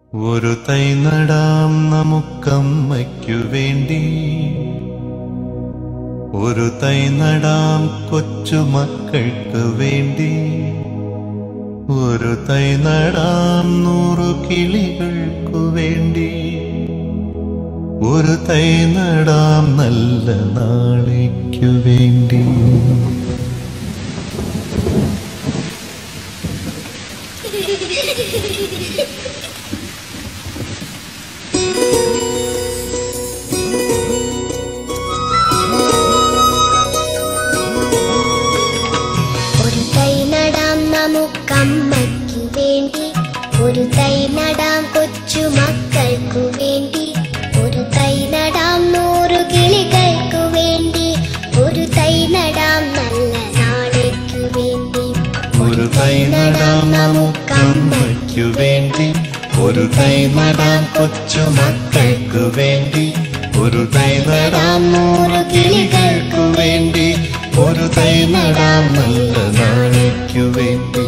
ഒരു തൈ നടാം നമുക്കമ്മയ്ക്കു വേണ്ടി ഒരു തൈ നടാം കൊച്ചുമക്കൾക്ക് വേണ്ടി ഒരു തൈ നടാം നൂറു കിളികൾക്കു വേണ്ടി ഒരു തൈ നടാം നല്ല നാളേക്കു വേണ്ടി ഒരു തൈ നടാം നമുക്കമ്മയ്ക്കു വേണ്ടി ഒരു തൈ നടാം കൊച്ചു മക്കൾക്കു വേണ്ടി ഒരു തൈ നടാം നൂറു കിളികൾക്കു വേണ്ടി ഒരു തൈ നടാം നല്ല നാളേക്കു വേണ്ടി ഒരു തൈ നടാം നമുക്കമ്മയ്ക്കു വേണ്ടി ഒരു തൈ നടാം കൊച്ചുമക്കൾക്കു വേണ്ടി ഒരു തൈ നടാം നൂറ് കിളികൾക്കു വേണ്ടി ഒരു തൈ നടാം നല്ല നാളേക്കു വേണ്ടി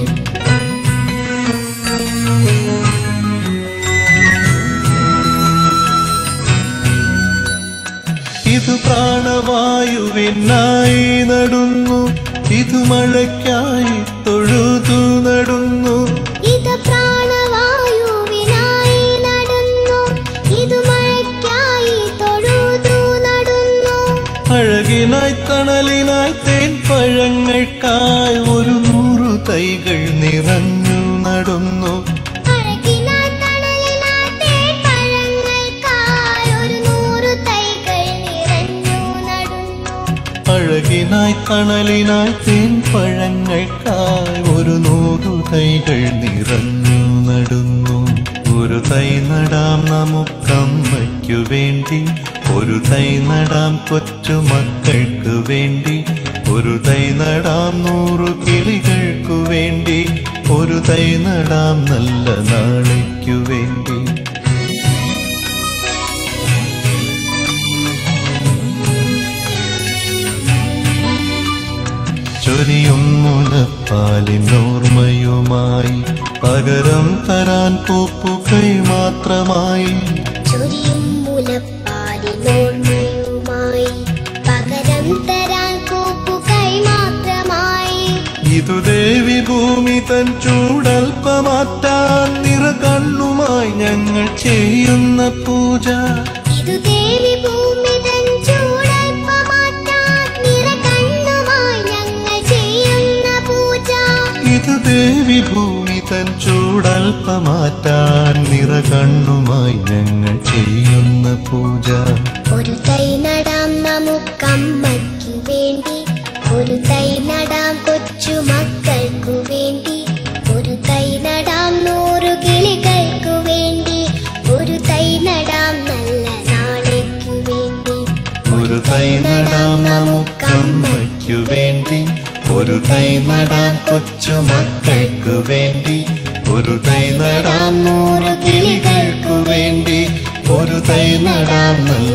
ഇത് പ്രാണവായുവിനായി നടുന്നു ഇത് മഴയ്ക്കായി തൊഴുതു നടുന്നു ഇത് പ്രാണവായുവിനായി നടന്നു ഇത് മഴയ്ക്കായി തൊഴുതു നടന്നു അഴകിനായി തണലിനായി തേൻ പഴങ്ങൾക്കായി ഒരു നൂറു തൈകൾ നിറഞ്ഞു നടുന്നു അഴകിനാൽ തണലിനാൽ തേൻപഴങ്ങൾക്കായി ഒരു നൂറു തൈകൾ നിറഞ്ഞു നടന്നു അഴകിനായി തണലിനായി തേൻ പഴങ്ങൾക്കായി ഒരു നൂറു തൈകൾ നിറഞ്ഞു നടുന്നു ഒരു തൈ നടാം നമുക്കമ്മയ്ക്കു വേണ്ടി ഒരു തൈ നടാം കൊച്ചുമക്കൾക്ക് വേണ്ടി ഒരു തൈ നടാം നൂറു കിളികൾക്കു വേണ്ടി ഒരു തൈ നടാം നല്ല നാളേക്കു വേണ്ടി ചൊരിയും മുലപ്പാലിനോർമ്മയുമായി പകരം തരാൻ പൂപ്പുകൈ മാത്രമായി ചൊരിയും മുലപ്പാലിനോർമ്മയുമായി പകരം തരാൻ കൂപ്പുകൈ മാത്രമായി ഇതു ദേവി ഭൂമി തൻ ചൂടൽപ്പമാറ്റാൻ നിറ കണ്ണുമായി ഞങ്ങൾ ചെയ്യുന്ന പൂജ ഇതു ദേവി ഭൂമി തൻ ചൂടൽപ്പമാറ്റാൻ നിറകണ്ണുമായി ഞങ്ങൾ ചെയ്യുന്ന പൂജ ഇത് ദേവി ഭൂമി തൻ ചൂടൽപ്പമാറ്റാൻ നിറ കണ്ണുമായി ഞങ്ങൾ ചെയ്യുന്ന പൂജ ഒരു തൈ നടാം നമുക്കമ്മയ്ക്കു വേണ്ടി ഒരു തൈ നടാം കൊച്ചു മക്കൾക്കു വേണ്ടി ഒരു തൈ നടാം നൂറു കിളികൾക്കു വേണ്ടി ഒരു തൈ നടാം നല്ല നാളേക്കു വേണ്ടി ഒരു തൈ നടാം നമുക്കമ്മയ്ക്കു വേണ്ടി ഒരു തൈ നടാം കൊച്ചുമക്കൾക്കു വേണ്ടി ഒരു തൈ നടാം നൂറ് കിളികൾക്കു വേണ്ടി ഒരു തൈ നടാം നല്ല